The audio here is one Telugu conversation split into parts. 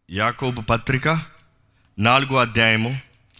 యాకోబు పత్రిక నాలుగో అధ్యాయము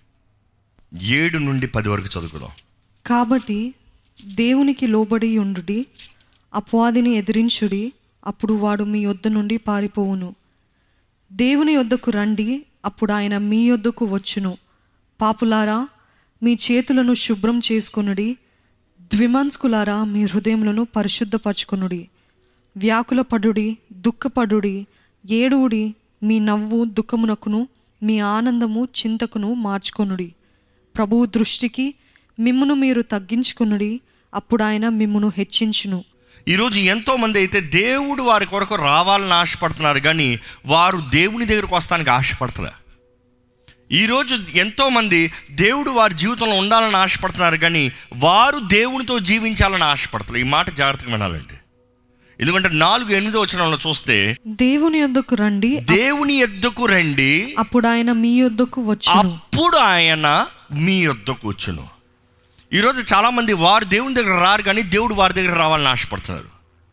ఏడు నుండి పది వరకు చదువుకుందాం కాబట్టి దేవునికి లోబడి ఉండుడి అపవాదిని ఎదిరించుడి అప్పుడు వాడు మీ యొద్ద నుండి పారిపోవును దేవుని యొద్దకు రండి అప్పుడు ఆయన మీ యొద్దకు వచ్చును పాపులారా మీ చేతులను శుభ్రం చేసుకొనుడి ద్విమన్స్కులారా మీ హృదయములను పరిశుద్ధపరచుకొనుడి వ్యాకులపడుడి దుఃఖపడుడి ఏడువుడి మీ నవ్వు దుఃఖమునకును మీ ఆనందము చింతకును మార్చుకొనుడి ప్రభువు దృష్టికి మిమ్మును మీరు తగ్గించుకునుడి అప్పుడు ఆయన మిమ్మును హెచ్చించును ఈరోజు ఎంతో మంది అయితే దేవుడు వారి కొరకు రావాలని ఆశపడుతున్నారు కానీ వారు దేవుని దగ్గరకు వస్తానికి ఆశపడుతున్నారు ఈరోజు ఎంతో మంది దేవుడు వారి జీవితంలో ఉండాలని ఆశపడుతున్నారు కానీ వారు దేవునితో జీవించాలని ఆశపడుతున్నారు ఈ మాట జాగ్రత్తగా వినాలండి ఎందుకంటే నాలుగు ఎనిమిదో వచనంలో చూస్తే దేవుని యొద్దకు రండి దేవుని ఎద్దుకు రండి అప్పుడు ఆయన మీ యొద్దకు వచ్చును అప్పుడు ఆయన మీ యొద్దకు వచ్చును ఈరోజు చాలామంది వారు దేవుని దగ్గర రారు కానీ దేవుడు వారి దగ్గర రావాలని ఆశపడుతున్నారు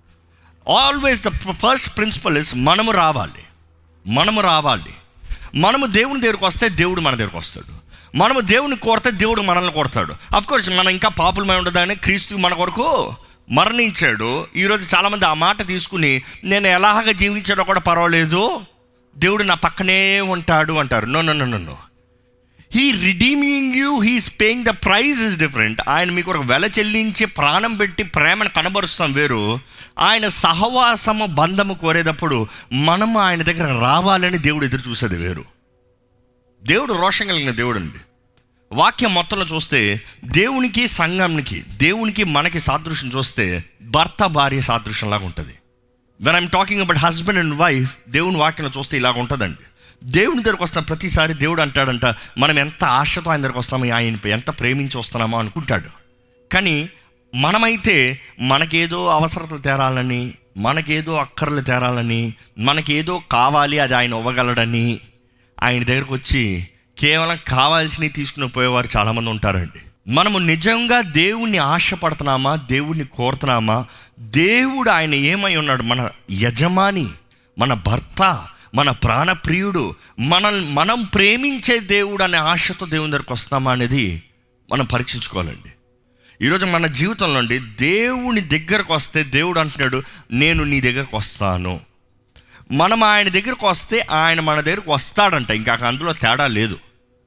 always the first principle is మనము రావాలి మనము రావాలి మనము దేవుని దగ్గరకు వస్తే దేవుడు మన దగ్గరకు వస్తాడు మనము దేవుని కోరితే దేవుడు మనల్ని కొడతాడు అఫ్ కోర్స్ మనం ఇంకా పాపులమై ఉండదని క్రీస్తు మన కొరకు మరణించాడు ఈరోజు చాలామంది ఆ మాట తీసుకుని నేను ఎలాగ జీవించాడో కూడా పర్వాలేదు దేవుడు నా పక్కనే ఉంటాడు అంటారు no no no no no he redeeming you he's paying the price is different ఆయన మీకు ఒక వెల చెల్లించి ప్రాణం పెట్టి ప్రేమను కనబరుస్తాం వేరు ఆయన సహవాసము బంధము కోరేటప్పుడు మనం ఆయన దగ్గర రావాలని దేవుడు ఎదురు చూసేది వేరు దేవుడు రోషం కలిగిన దేవుడు అండి వాక్యం మొత్తంలో చూస్తే దేవునికి సంఘంకి దేవునికి మనకి సాదృశ్యం చూస్తే భర్త భార్య సాదృశ్యంలాగా ఉంటుంది when I'm talking about husband and wife దేవుని వాక్యంలో చూస్తే ఇలాగ ఉంటుందండి దేవుని దగ్గరకు వస్తాం ప్రతిసారి దేవుడు అంటాడంట మనం ఎంత ఆశతో ఆయన దగ్గరకు వస్తామో ఆయన ఎంత ప్రేమించి వస్తున్నామో అనుకుంటాడు కానీ మనమైతే మనకేదో అవసరతలు తేరాలని మనకేదో అక్కర్లు తేరాలని మనకేదో కావాలి అది ఆయన ఇవ్వగలడని ఆయన దగ్గరకు వచ్చి కేవలం కావాల్సినవి తీసుకుని పోయేవారు చాలామంది ఉంటారండి మనము నిజంగా దేవుణ్ణి ఆశపడుతున్నామా దేవుణ్ణి కోరుతున్నామా దేవుడు ఆయన ఏమై ఉన్నాడు మన యజమాని మన భర్త మన ప్రాణప్రియుడు మన మనం ప్రేమించే దేవుడు అనే ఆశతో దేవుని దగ్గరకు వస్తున్నామా అనేది మనం పరీక్షించుకోవాలండి ఈరోజు మన జీవితంలో నుండి దేవుని దగ్గరకు వస్తే దేవుడు అంటున్నాడు నేను నీ దగ్గరకు వస్తాను మనం ఆయన దగ్గరకు వస్తే ఆయన మన దగ్గరకు వస్తాడంట ఇంకా అందులో తేడా లేదు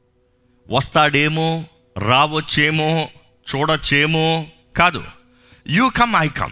వస్తాడేమో రావచ్చేమో చూడొచ్చేమో కాదు యూ కమ్ ఐ కమ్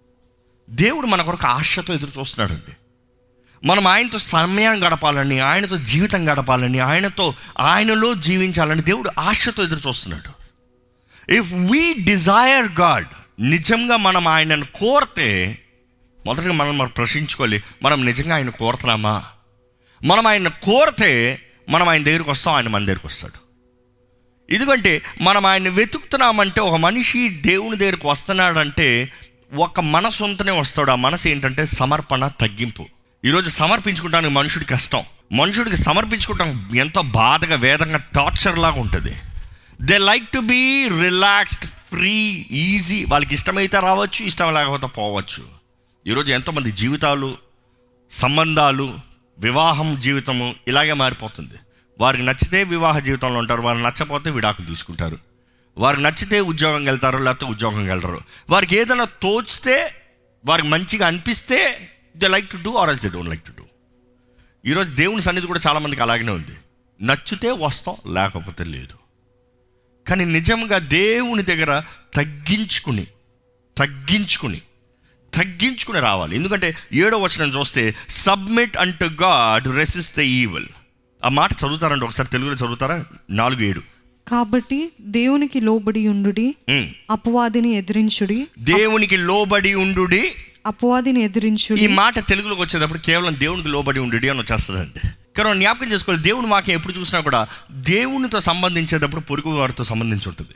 దేవుడు మన కొరకు ఆశతో ఎదురు చూస్తున్నాడండి మనం ఆయనతో సమయం గడపాలని ఆయనతో జీవితం గడపాలని ఆయనతో ఆయనలో జీవించాలని దేవుడు ఆశతో ఎదురు చూస్తున్నాడు ఇఫ్ వీ డిజైర్ గాడ్ నిజంగా మనం ఆయనను కోరితే మొదటగా మనం మనం ప్రశ్నించుకోవాలి మనం నిజంగా ఆయన కోరుతున్నామా మనం ఆయన కోరితే మనం ఆయన దగ్గరికి వస్తాం ఆయన మన దగ్గరికి వస్తాడు ఎందుకంటే మనం ఆయన వెతుకుతున్నామంటే ఒక మనిషి దేవుని దగ్గరికి వస్తున్నాడంటే ఒక మనసు ఉంటనే వస్తాడు ఆ మనసు ఏంటంటే సమర్పణ తగ్గింపు ఈరోజు సమర్పించుకోవడానికి మనుషుడికి కష్టం మనుషుడికి సమర్పించుకోవడం ఎంతో బాధగా వేదంగా టార్చర్ లాగా ఉంటుంది they like to be relaxed free easy వాళ్ళకి ఇష్టమైతే రావచ్చు ఇష్టం లేకపోతే పోవచ్చు ఈరోజు ఎంతోమంది జీవితాలు సంబంధాలు వివాహం జీవితము ఇలాగే మారిపోతుంది వారికి నచ్చితే వివాహ జీవితంలో ఉంటారు వారికి నచ్చపోతే విడాకులు తీసుకుంటారు వారికి నచ్చితే ఉద్యోగం వెళ్తారు లేకపోతే ఉద్యోగం వెళ్ళరు వారికి ఏదైనా తోచితే వారికి మంచిగా అనిపిస్తే they like to do or else they don't like to do ఈరోజు దేవుని సన్నిధి కూడా చాలామందికి అలాగనే ఉంది నచ్చితే వస్తాం లేకపోతే లేదు కానీ నిజంగా దేవుని దగ్గర తగ్గించుకుని తగ్గించుకుని తగ్గించుకుని రావాలి ఎందుకంటే ఏడో వచనం చూస్తే submit unto God resist the evil ఆ మాట చదువుతారండి ఒకసారి తెలుగులో చదువుతారా నాలుగు ఏడు కాబట్టి దేవునికి లోబడి ఉండుడి ఉమ్. అపవాదిని ఎదిరించుడి దేవునికి లోబడి ఉండు అపవాదిని ఎదిరించుడి ఈ మాట తెలుగులోకి వచ్చేటప్పుడు కేవలం దేవునికి లోబడి ఉండు అని వచ్చేస్తుందండి కానీ మనం జ్ఞాపకం చేసుకోవాలి దేవుని వాక్యం ఎప్పుడు చూసినా కూడా దేవునితో సంబంధించేటప్పుడు పొరుగు వారితో సంబంధించి ఉంటుంది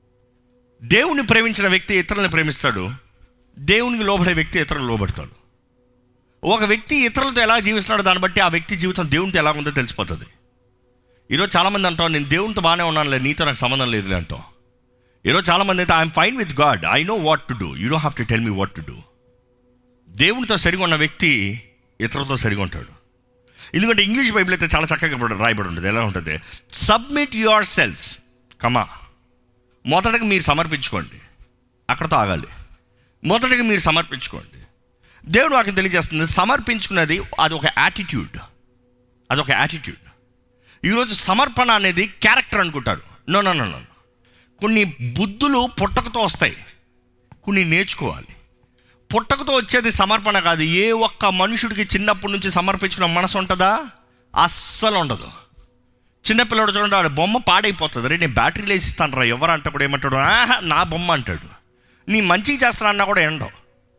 దేవుని ప్రేమించిన వ్యక్తి ఇతరులను ప్రేమిస్తాడు దేవునికి లోబడే వ్యక్తి ఇతరులు లోబడతాడు ఒక వ్యక్తి ఇతరులతో ఎలా జీవిస్తున్నాడో దాన్ని బట్టి ఆ వ్యక్తి జీవితం దేవునితో ఎలా ఉందో తెలిసిపోతుంది ఈరోజు చాలామంది అంటాం నేను దేవునితో బాగానే ఉన్నానులే నీతో నాకు సంబంధం లేదులే అంటాం ఈరోజు చాలామంది అయితే I'm fine with God I know what to do you don't have to tell me what to do దేవునితో సరిగా ఉన్న వ్యక్తి ఇతరులతో సరిగా ఉంటాడు ఎందుకంటే ఇంగ్లీష్ బైబిల్ అయితే చాలా చక్కగా ఇప్పుడు రాయబడి ఉంటుంది ఎలా ఉంటుంది సబ్మిట్ యువర్ సెల్స్ కమా మొదటగా మీరు సమర్పించుకోండి అక్కడతో ఆగాలి మొదటగా మీరు సమర్పించుకోండి దేవుడు వాకి తెలియజేస్తుంది సమర్పించుకున్నది అది ఒక యాటిట్యూడ్ అది ఒక యాటిట్యూడ్ ఈరోజు సమర్పణ అనేది క్యారెక్టర్ అనుకుంటారు నో నో నో నో కొన్ని బుద్ధులు పుట్టకతో వస్తాయి కొన్ని నేర్చుకోవాలి పుట్టకతో వచ్చేది సమర్పణ కాదు ఏ ఒక్క మనుషుడికి చిన్నప్పటి నుంచి సమర్పించుకున్న మనసు ఉంటుందా అస్సలు ఉండదు చిన్నపిల్లడు చూడండి వాడు బొమ్మ పాడైపోతుంది రే నేను బ్యాటరీలు వేసిస్తాను రా ఎవరు అంటే కూడా ఏమంటాడు "ఆహా, నా బొమ్మ అంటాడు నీ మంచిగా చేస్తాను అన్నా కూడా ఎండవు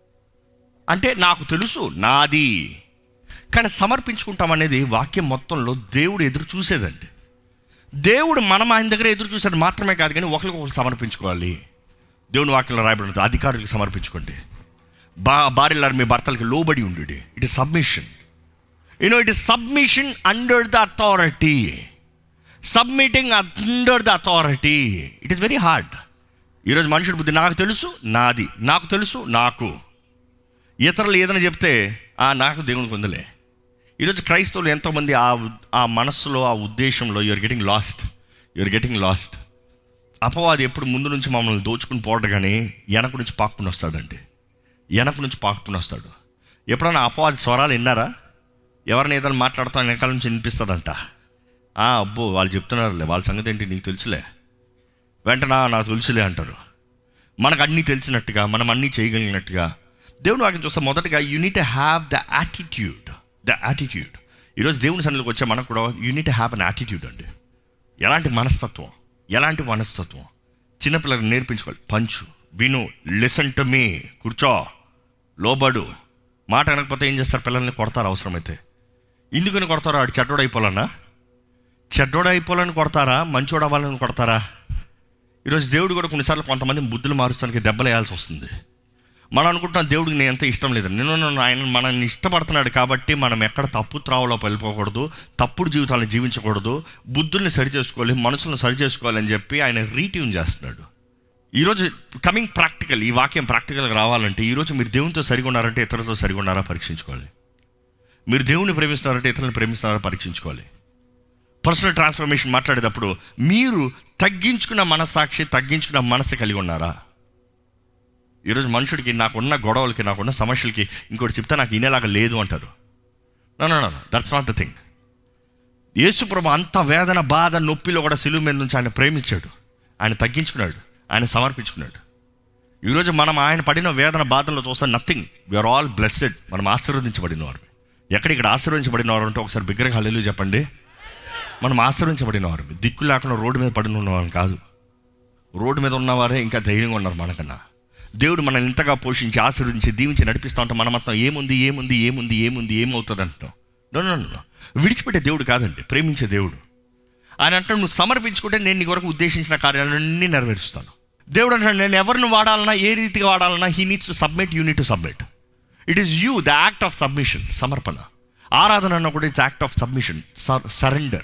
అంటే నాకు తెలుసు నాది కానీ సమర్పించుకుంటాం అనేది వాక్యం మొత్తంలో దేవుడు ఎదురు చూసేదండి దేవుడు మనం ఆయన దగ్గర ఎదురు చూసేది మాత్రమే కాదు కానీ ఒకరికి ఒకరు సమర్పించుకోవాలి దేవుని వాక్యంలో రాయబడి ఉంటుంది అధికారులకు సమర్పించుకోండి బా భార్యలారు మీ భర్తలకి లోబడి ఉండు it is submission you know it is submission under the authority submitting under the authority it is very hard ఈరోజు మనుషుడి బుద్ధి నాకు తెలుసు నాది నాకు తెలుసు నాకు ఇతరులు ఏదైనా చెప్తే ఆ నాకు దేవునికి ఉందిలే ఈరోజు క్రైస్తవులు ఎంతోమంది ఆ ఉద్- ఆ మనస్సులో ఆ ఉద్దేశంలో you're getting lost you're getting lost అపవాది ఎప్పుడు ముందు నుంచి మమ్మల్ని దోచుకుని పోవడం కానీ వెనక నుంచి పాక్కుని వస్తాడండి వెనక నుంచి పాక్కుని వస్తాడు ఎప్పుడైనా అపవాది స్వరాలు విన్నారా ఎవరిని ఏదైనా మాట్లాడుతా వెనకాల నుంచి వినిపిస్తుందంట "ఆ, అబ్బో వాళ్ళు చెప్తున్నారులే వాళ్ళ సంగతి ఏంటి నీకు తెలుసులే వెంటనే "ఆ, నాకు తెలుసులే అంటారు మనకు అన్నీ తెలిసినట్టుగా మనం అన్నీ చేయగలిగినట్టుగా దేవుని వాక్యం చూస్తే మొదటగా you need have the attitude the attitude ఈరోజు దేవుని సన్నిధికి వచ్చే మనకు కూడా యూనిట్ హ్యావ్ అన్ యాటిట్యూడ్ అండి ఎలాంటి మనస్తత్వం ఎలాంటి మనస్తత్వం చిన్నపిల్లలకు నేర్పించుకోవాలి పంచు విను లిసన్ టు మీ కూర్చో లోబడు మాట అనకపోతే ఏం చేస్తారు పిల్లల్ని కొడతారు అవసరమైతే ఎందుకని కొడతారు ఆడు చెడ్డోడు అయిపోవాలన్నా చెడ్డోడు అయిపోవాలని కొడతారా మంచోడు అవ్వాలని కొడతారా ఈరోజు దేవుడు కూడా కొన్నిసార్లు కొంతమంది బుద్ధులు మారుస్తానికి దెబ్బలు వేయాల్సి వస్తుంది మనం అనుకుంటున్నాం దేవుడికి నేను ఎంత ఇష్టం లేదు నేను నన్ను ఆయన మనల్ని ఇష్టపడుతున్నాడు కాబట్టి మనం ఎక్కడ తప్పు త్రావలో వెళ్ళిపోకూడదు తప్పుడు జీవితాలను జీవించకూడదు బుద్ధుల్ని సరి చేసుకోవాలి మనసులను సరి చేసుకోవాలి అని చెప్పి ఆయన రీట్యూన్ చేస్తున్నాడు ఈరోజు కమింగ్ ప్రాక్టికల్ ఈ వాక్యం ప్రాక్టికల్గా రావాలంటే ఈరోజు మీరు దేవునితో సరిగా ఉన్నారంటే ఇతరులతో సరిగా ఉన్నారా పరీక్షించుకోవాలి మీరు దేవుని ప్రేమిస్తున్నారంటే ఇతరులను ప్రేమిస్తున్నారా పరీక్షించుకోవాలి పర్సనల్ ట్రాన్స్ఫర్మేషన్ మాట్లాడేటప్పుడు మీరు తగ్గించుకున్న మనసాక్షి తగ్గించుకున్న మనసు కలిగి ఉన్నారా ఈరోజు మనుషుడికి నాకున్న గొడవలకి నాకున్న సమస్యలకి ఇంకోటి చెప్తే నాకు వినేలాగా లేదు అంటారు no no no that's not the thing యేసుప్రభు అంత వేదన బాధ నొప్పిలో కూడా సిలువు మీద నుంచి ఆయన ప్రేమించాడు ఆయన తగ్గించుకున్నాడు ఆయన సమర్పించుకున్నాడు ఈరోజు మనం ఆయన పడిన వేదన బాధల్లో చూస్తే నథింగ్ వీఆర్ ఆల్ బ్లెస్సెడ్ మనం ఆశీర్వదించబడిన వారు ఎక్కడ ఇక్కడ ఆశీర్వదించబడిన వారు అంటే ఒకసారి బిగ్గరగా హల్లెలూయా చెప్పండి మనం ఆశీర్వించబడిన వారు దిక్కు లేకుండా రోడ్డు మీద పడిన ఉన్నవారు కాదు రోడ్డు మీద ఉన్నవారే ఇంకా ధైర్యంగా ఉన్నారు మనకన్నా దేవుడు మనల్ని ఇంతగా పోషించి ఆశీర్వదించి దీవించి నడిపిస్తూ ఉంటాం మన మొత్తం ఏముంది ఏముంది ఏముంది ఏముంది ఏమవుతుంది అంటాం నో నో నో విడిచిపెట్టే దేవుడు కాదండి ప్రేమించే దేవుడు ఆయన అంటాడు నువ్వు సమర్పించుకుంటే నేను నీ కొరకు ఉద్దేశించిన కార్యాలన్నీ నెరవేరుస్తాను దేవుడు అంటాడు నేను ఎవరిని వాడాలన్నా ఏ రీతిగా వాడాలన్నా he needs to submit you need to submit it is you the act of submission సమర్పణ ఆరాధన అన్న కూడా it's act of submission surrender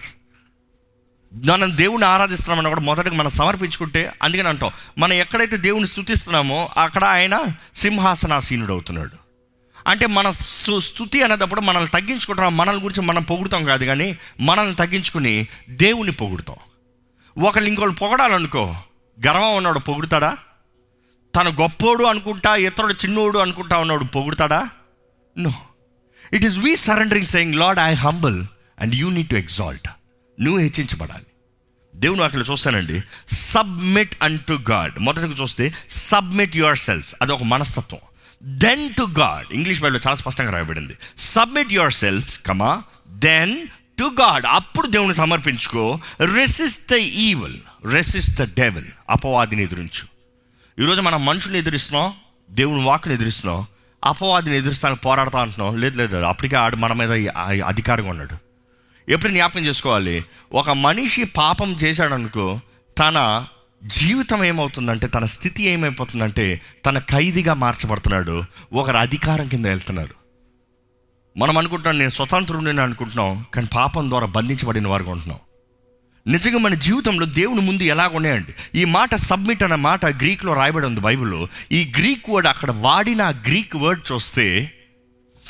మనం దేవుని ఆరాధిస్తున్నామని కూడా మొదటగా మనం సమర్పించుకుంటే అందుకని అంటాం మనం ఎక్కడైతే దేవుని స్థుతిస్తున్నామో అక్కడ ఆయన సింహాసనాసీనుడు అవుతున్నాడు అంటే మన సు- స్థుతి అనేటప్పుడు మనల్ని తగ్గించుకుంటున్నాం మనల్ని గురించి మనం పొగుడుతాం కాదు కానీ మనల్ని తగ్గించుకుని దేవుని పొగుడుతాం ఒకళ్ళు ఇంకోళ్ళు పొగడాలనుకో గర్వం ఉన్నాడు పొగుడుతాడా తను గొప్పోడు అనుకుంటా ఇతరుడు చిన్నోడు అనుకుంటా ఉన్నాడు పొగుడుతాడా no it is we surrendering saying Lord I humble and you need to exalt నువ్వు హెచ్చించబడాలి దేవుని అక్కడ చూస్తానండి సబ్మిట్ అన్ టు గాడ్ మొదటగా చూస్తే సబ్మిట్ యువర్ సెల్స్ అది ఒక మనస్తత్వం దెన్ టు గాడ్ ఇంగ్లీష్ బైబిల్లో చాలా స్పష్టంగా రాయబడింది submit yourselves comma then to God అప్పుడు దేవుని సమర్పించుకో resist the evil resist the devil అపవాదిని ఎదురించు ఈరోజు మనం మనుషుల్ని ఎదిరిస్తున్నాం దేవుని వాక్కుని ఎదిరిస్తున్నాం అపవాదిని ఎదురిస్తానికి పోరాడుతా అంటున్నాం లేదు లేదు అప్పటికే ఆడు మన మీద ఆ- అధికారంగా ఉన్నాడు ఎప్పుడు జ్ఞాపకం చేసుకోవాలి ఒక మనిషి పాపం చేశాడనుకో తన జీవితం ఏమవుతుందంటే తన స్థితి ఏమైపోతుందంటే తన ఖైదీగా మార్చబడుతున్నాడు ఒకరు అధికారం కింద వెళ్తున్నారు మనం అనుకుంటున్నాం నేను స్వతంత్రుడిని అనుకుంటున్నాం కానీ పాపం ద్వారా బంధించబడిన వారుగా ఉంటున్నాం నిజంగా మన జీవితంలో దేవుని ముందు ఎలా ఉన్నాయండి ఈ మాట సబ్మిట్ అనే మాట గ్రీక్లో రాయబడి ఉంది బైబిల్లో ఈ గ్రీక్ వర్డ్ అక్కడ వాడిన ఆ గ్రీక్ వర్డ్ చూస్తే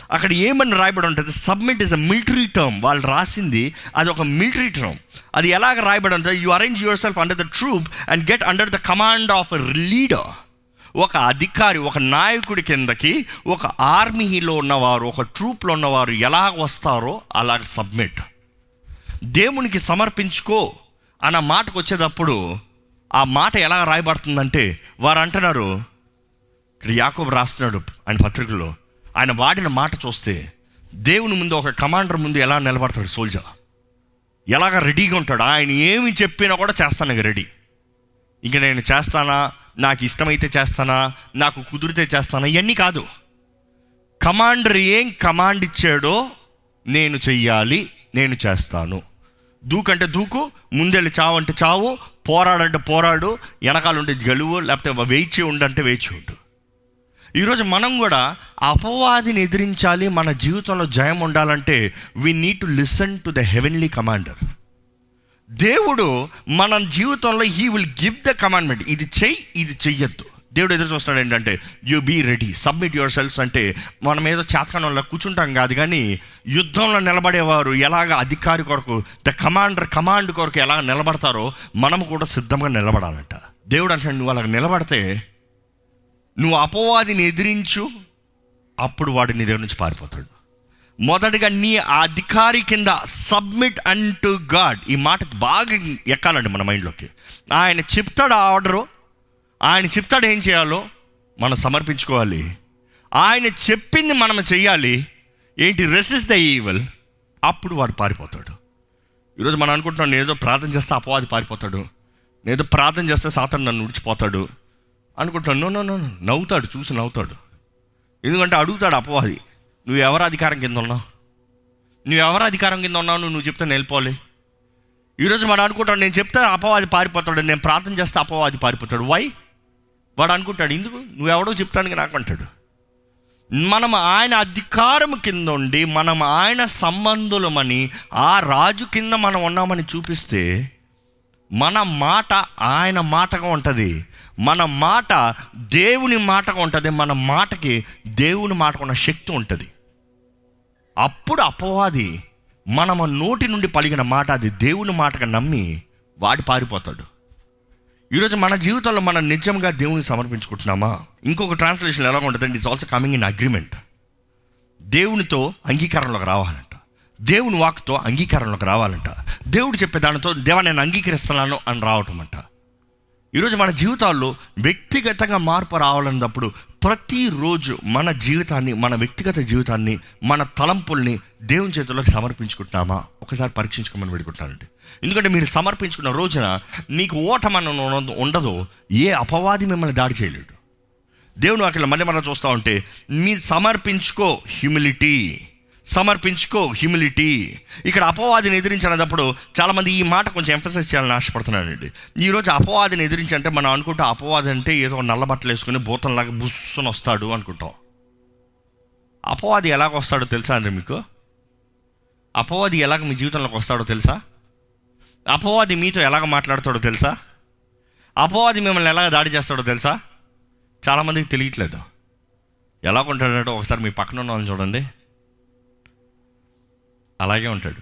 అక్కడ ఏమని రాయబడి ఉంటుంది submit is a military term వాళ్ళు రాసింది అది ఒక మిలిటరీ టర్మ్ అది ఎలాగ రాయబడి ఉంటుంది you arrange yourself under the troop and get under the command of a leader ఒక అధికారి ఒక నాయకుడి కిందకి ఒక ఆర్మీలో ఉన్నవారు ఒక ట్రూప్లో ఉన్నవారు ఎలా వస్తారో అలాగ సబ్మిట్ దేవునికి సమర్పించుకో అన్న మాటకు వచ్చేటప్పుడు ఆ మాట ఎలా రాయబడుతుందంటే వారు అంటున్నారు ఇక్కడ యాకోబు రాస్తున్నాడు ఆయన పత్రికలో ఆయన వాడిన మాట చూస్తే దేవుని ముందు ఒక కమాండర్ ముందు ఎలా నిలబడతాడు సోల్జర్ ఎలాగ రెడీగా ఉంటాడు ఆయన ఏమి చెప్పినా కూడా చేస్తాను ఇక రెడీ ఇంక నేను చేస్తానా నాకు ఇష్టమైతే చేస్తానా నాకు కుదిరితే చేస్తానా ఇవన్నీ కాదు కమాండర్ ఏం కమాండ్ ఇచ్చాడో నేను చెయ్యాలి నేను చేస్తాను దూకంటే దూకు ముందెళ్ళి చావు అంటే చావు పోరాడంటే పోరాడు వెనకాలంటే గెలువు లేకపోతే వేచి ఉండంటే వేచి ఉండు ఈరోజు మనం కూడా అపవాదిని ఎదిరించాలి మన జీవితంలో జయం ఉండాలంటే we need to listen to the heavenly commander దేవుడు మన జీవితంలో he will give the commandment ఇది చెయ్యి ఇది చెయ్యొద్దు దేవుడు ఎదురు చూస్తున్నాడు ఏంటంటే you be ready submit yourself అంటే మనం ఏదో చేతకాలంలో కూర్చుంటాం కాదు కానీ యుద్ధంలో నిలబడేవారు ఎలాగ అధికారి కొరకు ద కమాండర్ కమాండ్ కొరకు ఎలా నిలబడతారో మనం కూడా సిద్ధంగా నిలబడాలంట దేవుడు అంటాడు నువ్వు అలాగ నిలబడితే నువ్వు అపవాదిని ఎదిరించు అప్పుడు వాడు నీ దగ్గర నుంచి పారిపోతాడు మొదటగా నీ ఆ అధికారి కింద సబ్మిట్ అండ్ టు గాడ్ ఈ మాట బాగా ఎక్కాలండి మన మైండ్లోకి ఆయన చెప్తాడు ఆ ఆర్డరు ఆయన చెప్తాడు ఏం చేయాలో మనం సమర్పించుకోవాలి ఆయన చెప్పింది మనం చెయ్యాలి ఏంటి రెసిస్ ద ఈవెల్ అప్పుడు వాడు పారిపోతాడు ఈరోజు మనం అనుకుంటున్నాం నేను ఏదో ప్రార్థన చేస్తే అపవాది పారిపోతాడు నేను ఏదో ప్రార్థన చేస్తే సాతాను నన్ను విడిచిపోతాడు అనుకుంటాను నో నో నో నో. నవ్వుతాడు చూసి నవ్వుతాడు ఎందుకంటే అడుగుతాడు అపవాది నువ్వు ఎవరు అధికారం కింద ఉన్నావు నువ్వు ఎవరు అధికారం కింద ఉన్నావు నువ్వు చెప్తే నేను వెళ్ళిపోవాలి ఈరోజు మనం అనుకుంటాడు నేను చెప్తే అపవాది పారిపోతాడు నేను ప్రార్థన చేస్తే అపవాది పారిపోతాడు వై వాడు అనుకుంటాడు ఎందుకు నువ్వెవడో చెప్తానికి నాకు అంటాడు మనం ఆయన అధికారం కింద ఉండి మనం ఆయన సంబంధులమని ఆ రాజు కింద మనం ఉన్నామని చూపిస్తే మన మాట ఆయన మాటగా ఉంటుంది మన మాట దేవుని మాటగా ఉంటుంది మన మాటకి దేవుని మాటకు ఉన్న శక్తి ఉంటుంది అప్పుడు అపవాది మనమ నోటి నుండి పలిగిన మాట అది దేవుని మాటగా నమ్మి వాడి పారిపోతాడు ఈరోజు మన జీవితంలో మనం నిజంగా దేవుని సమర్పించుకుంటున్నామా ఇంకొక ట్రాన్స్లేషన్ ఎలా ఉంటుంది it's also coming in agreement దేవునితో అంగీకారంలోకి రావాలంట దేవుని వాక్తో అంగీకారంలోకి రావాలంట దేవుడు చెప్పే దానితో దేవా నేను అంగీకరిస్తున్నాను అని రావటం అంట ఈరోజు మన జీవితాల్లో వ్యక్తిగతంగా మార్పు రావాలన్నప్పుడు ప్రతిరోజు మన జీవితాన్ని మన వ్యక్తిగత జీవితాన్ని మన తలంపుల్ని దేవుని చేతుల్లోకి సమర్పించుకుంటున్నామా ఒకసారి పరీక్షించుకోమని పెడుకుంటానండి ఎందుకంటే మీరు సమర్పించుకున్న రోజున మీకు ఓటమన్న ఉండదు ఏ అపవాది మిమ్మల్ని దాడి చేయలేడు దేవుని వాక్యం మళ్ళీ మనం చూస్తూ ఉంటే మీరు సమర్పించుకో హ్యూమిలిటీ సమర్పించుకో హ్యూమిలిటీ ఇక్కడ అపవాదిని ఎదిరించినప్పుడు చాలామంది ఈ మాట కొంచెం ఎంఫసైజ్ చేయాలని ఆశపడుతున్నానండి ఈరోజు అపవాదిని ఎదిరించి అంటే మనం అనుకుంటే అపవాది అంటే ఏదో నల్ల బట్టలు వేసుకుని భూతంలాగా బుస్సుని వస్తాడు అనుకుంటాం అపవాది ఎలాగ వస్తాడో తెలుసా అండి మీకు అపవాది ఎలాగ మీ జీవితంలోకి వస్తాడో తెలుసా అపవాది మీతో ఎలాగ మాట్లాడతాడో తెలుసా అపవాది మిమ్మల్ని ఎలాగ దాడి చేస్తాడో తెలుసా చాలామందికి తెలియట్లేదు ఎలా ఉంటాడంటే ఒకసారి మీ పక్కన ఉన్న వాళ్ళని చూడండి అలాగే ఉంటాడు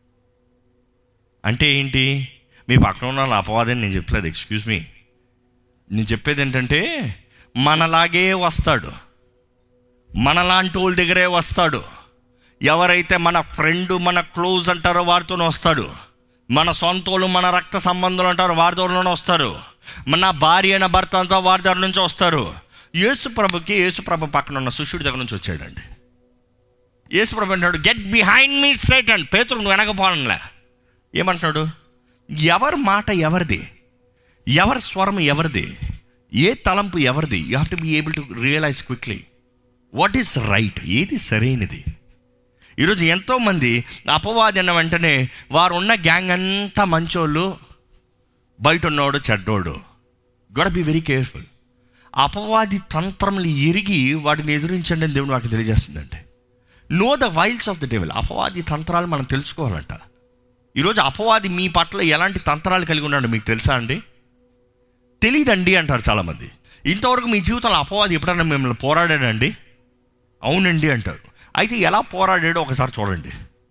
అంటే ఏంటి మీ పక్కన ఉన్న వాళ్ళ అపవాదని నేను చెప్పలేదు ఎక్స్క్యూజ్ మీ నేను చెప్పేది ఏంటంటే మనలాగే వస్తాడు మనలాంటి వాళ్ళ దగ్గరే వస్తాడు ఎవరైతే మన ఫ్రెండ్ మన క్లోజ్ అంటారో వారితోనే వస్తాడు మన సొంతోళ్ళు మన రక్త సంబంధులు అంటారు వారి ద్వారానే వస్తారు మన భార్య అయిన భర్త అంతా వారి దగ్గర నుంచి వస్తారు యేసుప్రభుకి యేసుప్రభు పక్కన ఉన్న శిష్యుడి దగ్గర నుంచి వచ్చాడండి యేసుప్రభు అంటాడు get behind me set and పేతురు నువ్వు వెనకపోవాలనిలే ఏమంటున్నాడు ఎవరి మాట ఎవరిది ఎవరి స్వరం ఎవరిది ఏ తలంపు ఎవరిది you have to be able to realize quickly what is right ఏది సరైనది ఈరోజు ఎంతోమంది అపవాది అన్న వెంటనే వారు ఉన్న గ్యాంగ్ అంతా మంచోళ్ళు బయట ఉన్నవాడు చెడ్డోడు గొడ బి వెరీ కేర్ఫుల్ అపవాది తంత్రములు ఎరిగి వాటిని ఎదురించండి అని దేవుడు నాకు తెలియజేస్తుందండి know the wiles of the devil అపవాది తంత్రాలు మనం తెలుసుకోవాలంట ఈరోజు అపవాది మీ పట్ల ఎలాంటి తంత్రాలు కలిగి ఉన్నాడో మీకు తెలుసా అండి తెలియదండి అంటారు చాలామంది ఇంతవరకు మీ జీవితంలో అపవాది ఎప్పుడైనా మిమ్మల్ని పోరాడాడండి అవునండి అంటారు అయితే ఎలా పోరాడాడో ఒకసారి చూడండి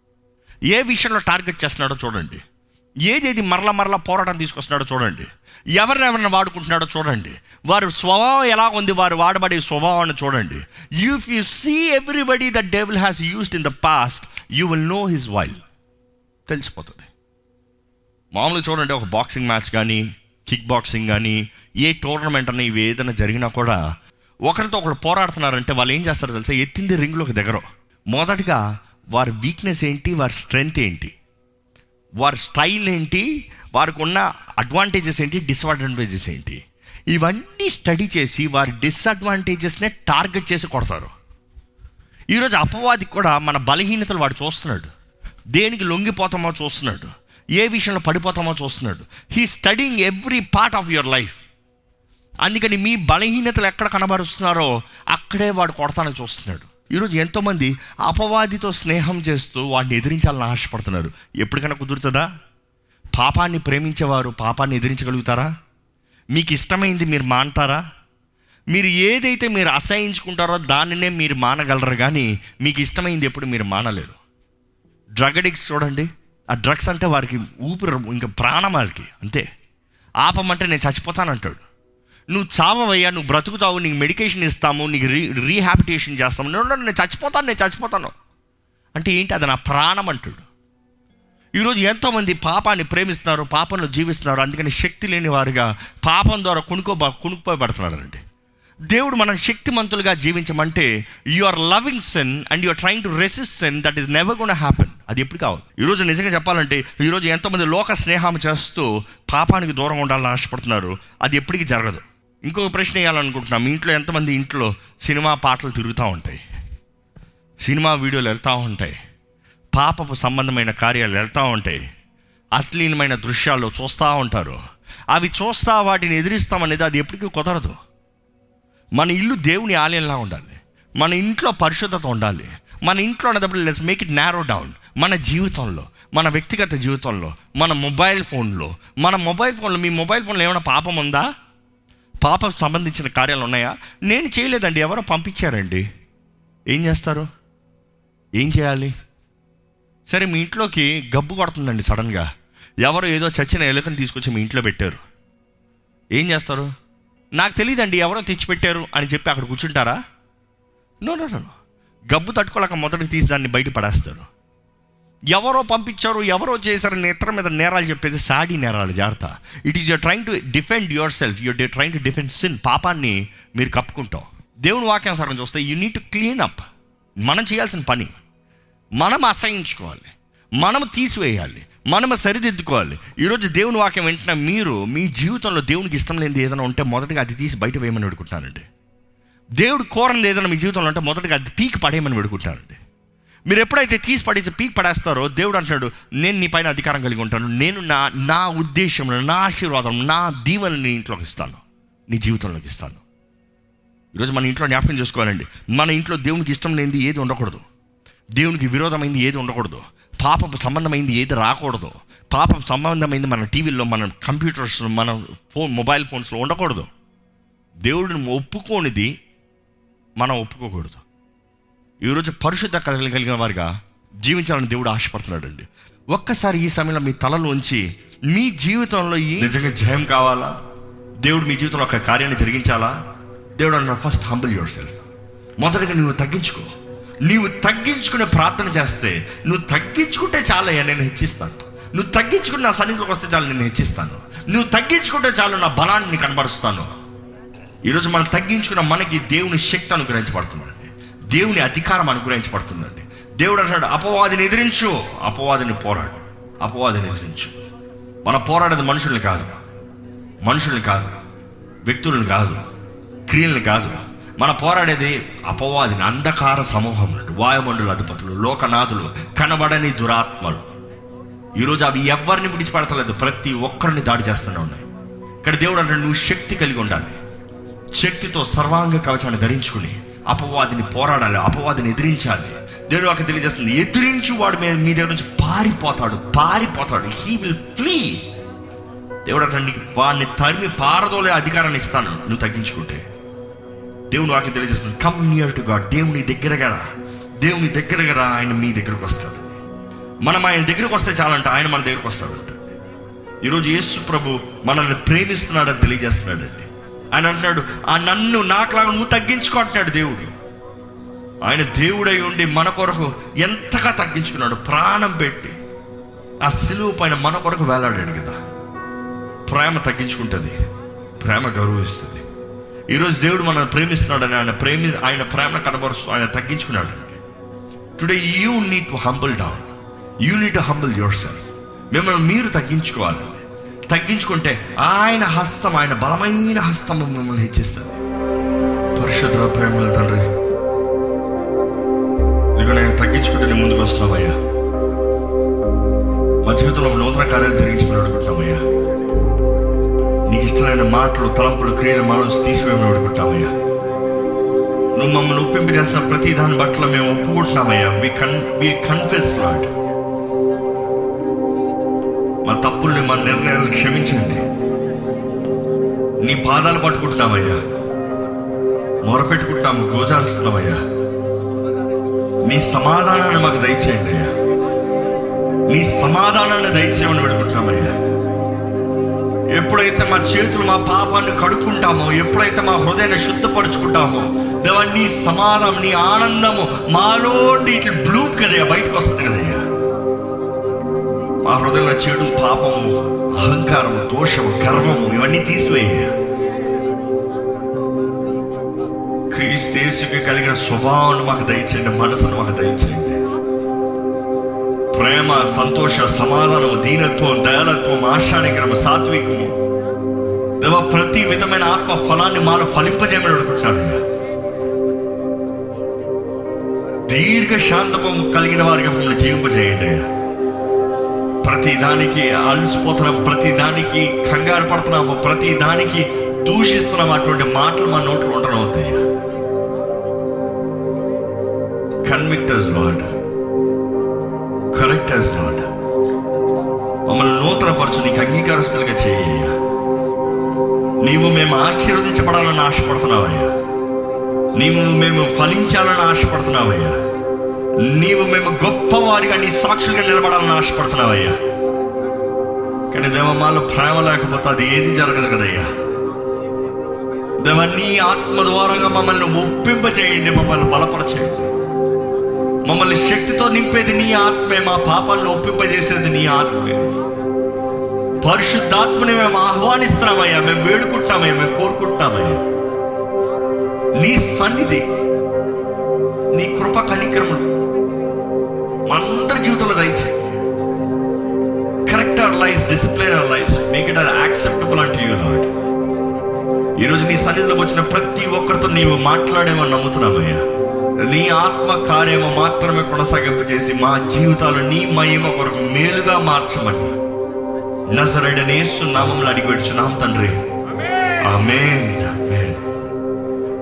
ఏ విషయంలో టార్గెట్ చేస్తున్నాడో చూడండి ఏదేది మరల మరల పోరాటం తీసుకొస్తున్నాడో చూడండి ఎవరిని ఎవరిని వాడుకుంటున్నాడో చూడండి వారి స్వభావం ఎలా ఉంది వారు వాడబడే స్వభావాన్ని చూడండి if you see everybody the devil has used in the past you will know his wile తెలిసిపోతుంది మామూలుగా చూడండి ఒక బాక్సింగ్ మ్యాచ్ కానీ కిక్ బాక్సింగ్ కానీ ఏ టోర్నమెంట్ అని ఇవి ఏదైనా జరిగినా కూడా ఒకరితో ఒకరు పోరాడుతున్నారంటే వాళ్ళు ఏం చేస్తారో తెలుసా ఎత్తింది రింగ్లోకి దగ్గర మొదటగా వారి వీక్నెస్ ఏంటి వారి స్ట్రెంగ్త్ ఏంటి వారి స్టైల్ ఏంటి వారికి ఉన్న అడ్వాంటేజెస్ ఏంటి డిసడ్వాంటేజెస్ ఏంటి ఇవన్నీ స్టడీ చేసి వారి డిసడ్వాంటేజెస్నే టార్గెట్ చేసి కొడతారు ఈరోజు అపవాది కూడా మన బలహీనతలు వాడు చూస్తున్నాడు దేనికి లొంగిపోతామో చూస్తున్నాడు ఏ విషయంలో పడిపోతామో చూస్తున్నాడు he studying every part of your life అందుకని మీ బలహీనతలు ఎక్కడ కనబరుస్తున్నారో అక్కడే వాడు కొడతానని చూస్తున్నాడు ఈరోజు ఎంతోమంది అపవాదితో స్నేహం చేస్తూ వాడిని ఎదిరించాలని ఆశపడుతున్నారు ఎప్పటికైనా కుదురుతుందా పాపాన్ని ప్రేమించేవారు పాపాన్ని ఎదిరించగలుగుతారా మీకు ఇష్టమైంది మీరు మాంటారా మీరు ఏదైతే మీరు అసహించుకుంటారో దానినే మీరు మానగలరు కానీ మీకు ఇష్టమైంది ఎప్పుడు మీరు మానలేరు డ్రగ్ అడిక్ట్స్ చూడండి ఆ డ్రగ్స్ అంటే వారికి ఊపిరి ఇంకా ప్రాణం వాళ్ళకి అంతే ఆపమంటే నేను చచ్చిపోతానంటాడు నువ్వు చావవయ్యా నువ్వు బ్రతుకుతావు నీకు మెడికేషన్ ఇస్తాము నీకు రీ రీహాబిటేషన్ చేస్తాము "No, no, నేను చచ్చిపోతాను నేను చచ్చిపోతాను అంటే ఏంటి అది నా ప్రాణం అంటాడు ఈరోజు ఎంతోమంది పాపాన్ని ప్రేమిస్తున్నారు పాపంలో జీవిస్తున్నారు అందుకని శక్తి లేని వారుగా పాపం ద్వారా కుణుకో కుణుకుపోబడుతున్నారండి దేవుడు మనం శక్తిమంతులుగా జీవించమంటే you are loving sin and you are trying to resist sin that is never gonna happen అది ఎప్పుడు కావాలి ఈరోజు నిజంగా చెప్పాలంటే ఈరోజు ఎంతోమంది లోక స్నేహం చేస్తూ పాపానికి దూరంగా ఉండాలని ఆశపడుతున్నారు అది ఎప్పటికీ జరగదు ఇంకొక ప్రశ్న వేయాలనుకుంటున్నాం మీ ఇంట్లో ఎంతమంది ఇంట్లో సినిమా పాటలు తిరుగుతూ ఉంటాయి సినిమా వీడియోలు వెళ్తూ ఉంటాయి పాపపు సంబంధమైన కార్యాలు వెళ్తూ ఉంటాయి అశ్లీలమైన దృశ్యాలు చూస్తూ ఉంటారు అవి చూస్తా వాటిని ఎదిరిస్తామనేది అది ఎప్పటికీ కుదరదు మన ఇల్లు దేవుని ఆలయంలా ఉండాలి మన ఇంట్లో పరిశుద్ధత ఉండాలి మన ఇంట్లో ఉన్నప్పుడు let's make it narrow down మన జీవితంలో మన వ్యక్తిగత జీవితంలో మన మొబైల్ ఫోన్లో మన మొబైల్ ఫోన్లో మీ మొబైల్ ఫోన్లో ఏమైనా పాపం ఉందా పాపం సంబంధించిన కార్యాలు ఉన్నాయా నేను చేయలేదండి ఎవరో పంపించారండి ఏం చేస్తారు ఏం చేయాలి సరే మీ ఇంట్లోకి గబ్బు కొడుతుందండి సడన్గా ఎవరో ఏదో చచ్చిన ఎలుకని తీసుకొచ్చి మీ ఇంట్లో పెట్టారు ఏం చేస్తారు నాకు తెలియదండి ఎవరో తెచ్చిపెట్టారు అని చెప్పి అక్కడ కూర్చుంటారా నో నో నో గబ్బు తట్టుకోలేక మొదటి తీసి దాన్ని బయట పడేస్తారు ఎవరో పంపించారు ఎవరో చేశారు నేత్ర మీద నేరాలు చెప్పేది సాడీ నేరాలు జాగ్రత్త it is you're trying to defend yourself you're trying to defend sin పాపాన్ని మీరు కప్పుకుంటాం దేవుని వాక్యానుసారం చూస్తే you need to clean up మనం చేయాల్సిన పని మనం అసహించుకోవాలి మనం తీసివేయాలి మనం సరిదిద్దుకోవాలి ఈరోజు దేవుని వాక్యం వెంటనే మీరు మీ జీవితంలో దేవునికి ఇష్టం లేనిది ఏదైనా ఉంటే మొదటగా అది తీసి బయట వేయమని వేడుకుంటున్నానండి దేవుడు కోరనిది ఏదైనా మీ జీవితంలో ఉంటే మొదటగా అది పీక్ పడేయమని వేడుకుంటున్నానండి మీరు ఎప్పుడైతే తీసి పడేసి పీక్ పడేస్తారో దేవుడు అంటున్నాడు నేను నీ పైన అధికారం కలిగి ఉంటాను నేను నా నా ఉద్దేశంలో నా ఆశీర్వాదం నా దీవెనని నీ ఇంట్లోకి ఇస్తాను నీ జీవితంలోకి ఇస్తాను ఈరోజు మన ఇంట్లో జ్ఞాపకం చేసుకోవాలండి మన ఇంట్లో దేవునికి ఇష్టం లేనిది ఏది ఉండకూడదు దేవునికి విరోధమైంది ఏది ఉండకూడదు పాపపు సంబంధమైంది ఏది రాకూడదు పాపపు సంబంధమైంది మన టీవీల్లో మన కంప్యూటర్స్ మన ఫోన్ మొబైల్ ఫోన్స్లో ఉండకూడదు దేవుడిని ఒప్పుకోనిది మనం ఒప్పుకోకూడదు ఈరోజు పరిశుద్ధ కథలు కలిగిన వారిగా జీవించాలని దేవుడు ఆశపడుతున్నాడు అండి ఒక్కసారి ఈ సమయంలో మీ తలలో ఉంచి మీ జీవితంలో ఈ నిజంగా జయం కావాలా దేవుడు మీ జీవితంలో ఒక కార్యాన్ని జరిగించాలా దేవుడు అన్న ఫస్ట్ హంబుల్ యువర్ సెల్ఫ్ మొదటగా నువ్వు తగ్గించుకో నీవు తగ్గించుకునే ప్రార్థన చేస్తే నువ్వు తగ్గించుకుంటే చాలయ్యా నేను హెచ్చిస్తాను నువ్వు తగ్గించుకుని నా సన్నిధిలోకి వస్తే చాలు నేను హెచ్చిస్తాను నువ్వు తగ్గించుకుంటే చాలు నా బలాన్ని నీకు కనబరుస్తాను ఈరోజు మనం తగ్గించుకున్న మనకి దేవుని శక్తి అనుగ్రహించబడుతుందండి దేవుని అధికారం అనుగ్రహించబడుతుందండి దేవుడు అంటాడు అపవాదిని ఎదిరించు అపవాదిని పోరాడు అపవాదిని ఎదిరించు మన పోరాడేది మనుషుల్ని కాదు మనుషుల్ని కాదు వ్యక్తులను కాదు క్రియల్ని కాదు మన పోరాడేది అపవాదిని అంధకార సమూహం వాయుమండల అధిపతులు లోకనాథులు కనబడని దురాత్మలు ఈరోజు అవి ఎవరిని విడిచిపెడతలేదు ప్రతి ఒక్కరిని దాడి చేస్తూనే ఉన్నాయి ఇక్కడ దేవుడు అంటే నువ్వు శక్తి కలిగి ఉండాలి శక్తితో సర్వాంగ కవచాన్ని ధరించుకుని అపవాదిని పోరాడాలి అపవాదిని ఎదిరించాలి దేవుడు అక్కడ తెలియజేస్తుంది ఎదిరించి వాడు మీ మీ దగ్గర నుంచి పారిపోతాడు పారిపోతాడు హీ విల్ ఫ్లీ దేవుడు అంటే నీకు వాడిని తరిమి పారదోలే అధికారాన్ని ఇస్తాను నువ్వు తగ్గించుకుంటే దేవుని వాక్యం తెలియజేస్తుంది కమ్ నియర్ టు గాడ్ దేవుని దగ్గరగా రా దేవుని దగ్గరగా రా ఆయన మీ దగ్గరకు వస్తాడు మనం ఆయన దగ్గరకు వస్తే చాలంట ఆయన మన దగ్గరకు వస్తాడంట ఈరోజు యేసు ప్రభు మనల్ని ప్రేమిస్తున్నాడని తెలియజేస్తున్నాడండి ఆయన అంటున్నాడు ఆ నన్ను నాకులాగా నువ్వు తగ్గించుకో అంటున్నాడు దేవుడు ఆయన దేవుడై ఉండి మన కొరకు ఎంతగా తగ్గించుకున్నాడు ప్రాణం పెట్టి ఆ సిలువు పైన మన కొరకు వేలాడాడు కదా ప్రేమ తగ్గించుకుంటుంది ప్రేమ గౌరవిస్తుంది ఈరోజు దేవుడు మనల్ని ప్రేమిస్తున్నాడని ఆయన ప్రేమి ఆయన ప్రేమ కనబరుస్తూ ఆయన తగ్గించుకున్నాడు today you need to humble down you need to humble yourself మిమ్మల్ని మీరు తగ్గించుకోవాలండి తగ్గించుకుంటే ఆయన హస్తం ఆయన బలమైన హస్తం మిమ్మల్ని హెచ్చిస్తుంది పరిశుద్ధ ప్రేమల తండ్రి ఇదిగో నేను తగ్గించుకుంటే నేను ముందుకు వస్తున్నామయ్యా మా జీవితంలో ఒక నూతన కార్యాలు జరిగించమని అడుగుతున్నామయ్యా నీకు ఇష్టమైన మాటలు తలంపులు క్రియలు మనం తీసివేయమని అడుగుతున్నామయ్యా నువ్వు మమ్మల్ని ఒప్పింపు చేస్తున్న ప్రతి దాని పట్ల మేము ఒప్పుకుంటున్నామయ్యా వి కన్ వి కన్ఫెస్ లాడ్ మా తప్పుల్ని మా నిర్ణయాలు క్షమించండి నీ పాదాలు పట్టుకుంటున్నామయ్యా మొరపెట్టుకుంటాము గోజారుస్తున్నామయ్యా నీ సమాధానాన్ని మాకు దయచేయండి అయ్యా నీ సమాధానాన్ని దయచేయమని పెడుకుంటున్నామయ్యా ఎప్పుడైతే మా చేతులు మా పాపాన్ని కడుక్కుంటామో ఎప్పుడైతే మా హృదయాన్ని శుద్ధపరుచుకుంటామో దేవా నీ సమాధానం నీ ఆనందము మాలో ఇట్లా బ్లూమ్ కదయ్యా బయటకు వస్తుంది కదయ్యా మా హృదయంలో చెడు పాపము అహంకారము దోషము గర్వము ఇవన్నీ తీసివేయ్యా క్రీస్తేసుకి కలిగిన స్వభావాన్ని మాకు దయచేయండి మనసును మాకు దయచేయండి ప్రేమ సంతోష సమాధానము దీనత్వం దయాలత్వం ఆశానిగ్రహం సాత్వికము దేవ ప్రతి విధమైన ఆత్మ ఫలాన్ని మాలో ఫలింపజేయమని అడుగుతున్నాడు అయ్యా. దీర్ఘ శాంతము కలిగిన వారికి మమ్మల్ని జీవింపజేయండి అయ్యా. ప్రతి దానికి అలసిపోతున్నాం ప్రతి దానికి కంగారు పడుతున్నాము ప్రతి దానికి దూషిస్తున్నాం అటువంటి మాటలు మా నోట్లో ఉండడం అవుతాయ్యా convict us Lord correct us Lord మమ్మల్ని నూతనపరచు నీకు అంగీకారస్తులుగా చేయ్యా నీవు మేము ఆశీర్వదించబడాలని ఆశపడుతున్నావయ్యా నీవు మేము ఫలించాలని ఆశపడుతున్నావయ్యా నీవు మేము గొప్పవారిగా నీ సాక్షులుగా నిలబడాలని ఆశపడుతున్నావయ్యా కానీ దేవ మాలో ప్రేమ లేకపోతే అది ఏది జరగదు కదయ్యా దేవ నీ ఆత్మ ద్వారంగా మమ్మల్ని ఒప్పింపచేయండి మమ్మల్ని బలపరచేయండి మమ్మల్ని శక్తితో నింపేది నీ ఆత్మే మా పాపాలను ఒప్పింపజేసేది నీ ఆత్మే పరిశుద్ధాత్మని మేము ఆహ్వానిస్తున్నామయ్యా మేము వేడుకుంటామయ్యా మేము కోరుకుంటామయ్యా నీ సన్నిధి నీ కృప కనిక్రములు మనందరి జీవితంలో దయచేయండి correct our life discipline our life make it our acceptable అంటే యూ లాడ్ ఈరోజు నీ సన్నిధిలోకి వచ్చిన ప్రతి ఒక్కరితో నీవు మాట్లాడేమని నమ్ముతున్నామయ్యా నీ ఆత్మ కార్యము మాత్రమే కొనసాగింపజేసి మా జీవితాలు నీ మహిమ కొరకు మేలుగా మార్చమని నజరడనేసు నామంలో అడిగి పెడుచున్నాం తండ్రి ఆమేన్ ఆమేన్